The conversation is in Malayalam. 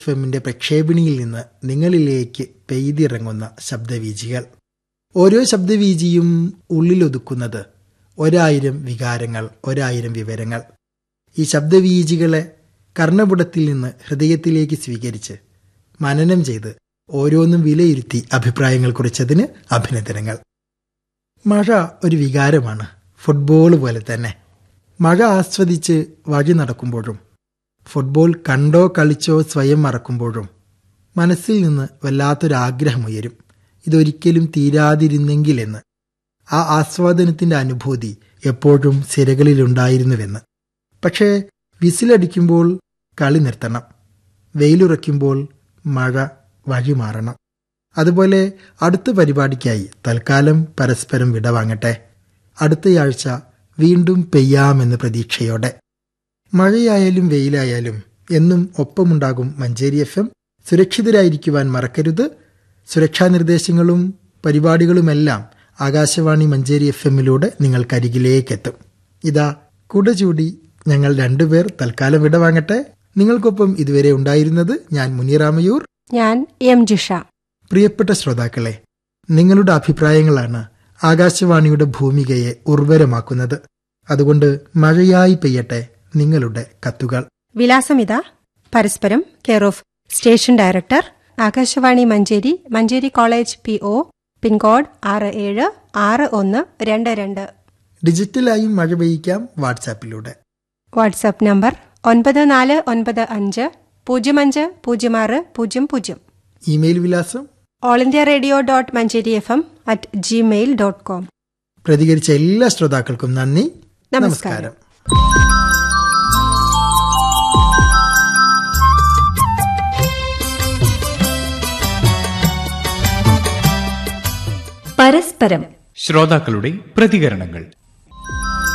എഫിന്റെ പ്രക്ഷേപണിയിൽ നിന്ന് നിങ്ങളിലേക്ക് പെയ്തിറങ്ങുന്ന ശബ്ദവീജികൾ ഓരോ ശബ്ദവീജിയും ഉള്ളിലൊതുക്കുന്നത് ഒരായിരം വികാരങ്ങൾ ഒരായിരം വിവരങ്ങൾ ഈ ശബ്ദവീജികളെ കർണപുടത്തിൽ നിന്ന് ഹൃദയത്തിലേക്ക് സ്വീകരിച്ച് മനനം ചെയ്ത് ഓരോന്നും വിലയിരുത്തി അഭിപ്രായങ്ങൾ കുറിച്ചതിന് അഭിനന്ദനങ്ങൾ മഴ ഒരു വികാരമാണ് ഫുട്ബോൾ പോലെ തന്നെ മഴ ആസ്വദിച്ച് വഴി നടക്കുമ്പോഴും ഫുട്ബോൾ കണ്ടോ കളിച്ചോ സ്വയം മറക്കുമ്പോഴും മനസ്സിൽ നിന്ന് വല്ലാത്തൊരാഗ്രഹമുയരും ഇതൊരിക്കലും തീരാതിരുന്നെങ്കിലെന്ന് ആ ആസ്വാദനത്തിന്റെ അനുഭൂതി എപ്പോഴും സിരകളിലുണ്ടായിരുന്നുവെന്ന് പക്ഷേ വിസിലടിക്കുമ്പോൾ കളി നിർത്തണം വെയിലുറയ്ക്കുമ്പോൾ മഴ വഴിമാറണം അതുപോലെ അടുത്ത പരിപാടിക്കായി തൽക്കാലം പരസ്പരം വിടവാങ്ങട്ടെ അടുത്തയാഴ്ച വീണ്ടും പെയ്യാമെന്ന പ്രതീക്ഷയോടെ മഴയായാലും വെയിലായാലും എന്നും ഒപ്പമുണ്ടാകും മഞ്ചേരി എഫ് എം സുരക്ഷിതരായിരിക്കുവാൻ മറക്കരുത് സുരക്ഷാ നിർദ്ദേശങ്ങളും പരിപാടികളുമെല്ലാം ആകാശവാണി മഞ്ചേരി എഫ് എമ്മിലൂടെ നിങ്ങൾക്കരികിലേക്കെത്തും ഇതാ കുട ചൂടി ഞങ്ങൾ രണ്ടുപേർ തൽക്കാലം വിടവാങ്ങട്ടെ നിങ്ങൾക്കൊപ്പം ഇതുവരെ ഉണ്ടായിരുന്നത് ഞാൻ മുനിറാമയൂർ ഞാൻ എം ജിഷ പ്രിയപ്പെട്ട ശ്രോതാക്കളെ നിങ്ങളുടെ അഭിപ്രായങ്ങളാണ് ആകാശവാണിയുടെ ഭൂമികയെ ഉർവരമാക്കുന്നത് അതുകൊണ്ട് മഴയായി പെയ്യട്ടെ നിങ്ങളുടെ കത്തുകൾ വിലാസമിത പരസ്പരം care of station director Akashvani Manjeri Manjeri college P O pincode ആറ് ഏഴ് ആറ് ഒന്ന് രണ്ട് രണ്ട് ഡിജിറ്റലായും മഴ പെയ്യിക്കാം വാട്സാപ്പിലൂടെ വാട്സാപ്പ് നമ്പർ ഒൻപത് നാല് ഒൻപത് അഞ്ച് പൂജ്യം അഞ്ച് പൂജ്യം ആറ് പൂജ്യം പൂജ്യം ഇമെയിൽ വിലാസം all India radio dot Manjeri F M at Gmail dot com പ്രതികരിച്ച എല്ലാ ശ്രോതാക്കൾക്കും നന്ദി നമസ്കാരം പരസ്പരം ശ്രോതാക്കളുടെ പ്രതികരണങ്ങൾ